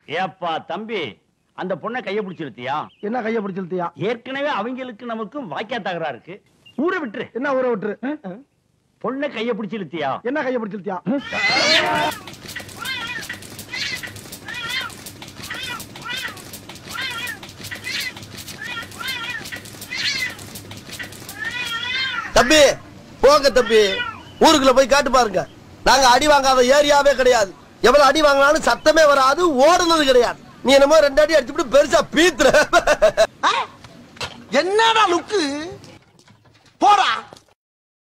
ஏப்பா தம்பி அந்த பொண்ணை கைய பிடிச்சிருத்தியா என்ன கைய பிடிச்சிருத்தியா ஏற்கனவே அவங்களுக்கு நமக்கும் வாக்கியா தகரா இருக்கு ஊரை விட்டுரு என்ன ஊரை விட்டுரு அஹ்? பொண்ணை கைய பிடிச்சிருத்தியா என்ன கைய பிடிச்சிருத்தியா தம்பி போங்க தம்பி ஊருக்குள்ள போய் காட்டு பாருங்க நாங்க அடி வாங்காத ஏரியாவே கிடையாது எவ்வளவு அடி வாங்கினாலும் சத்தமே வராது ஓடுனது கிடையாது நீ என்னமோ ரெண்டு அடி அடிச்சுட்டு பெருசா பீத்துற என்னடா லுக்கு போடா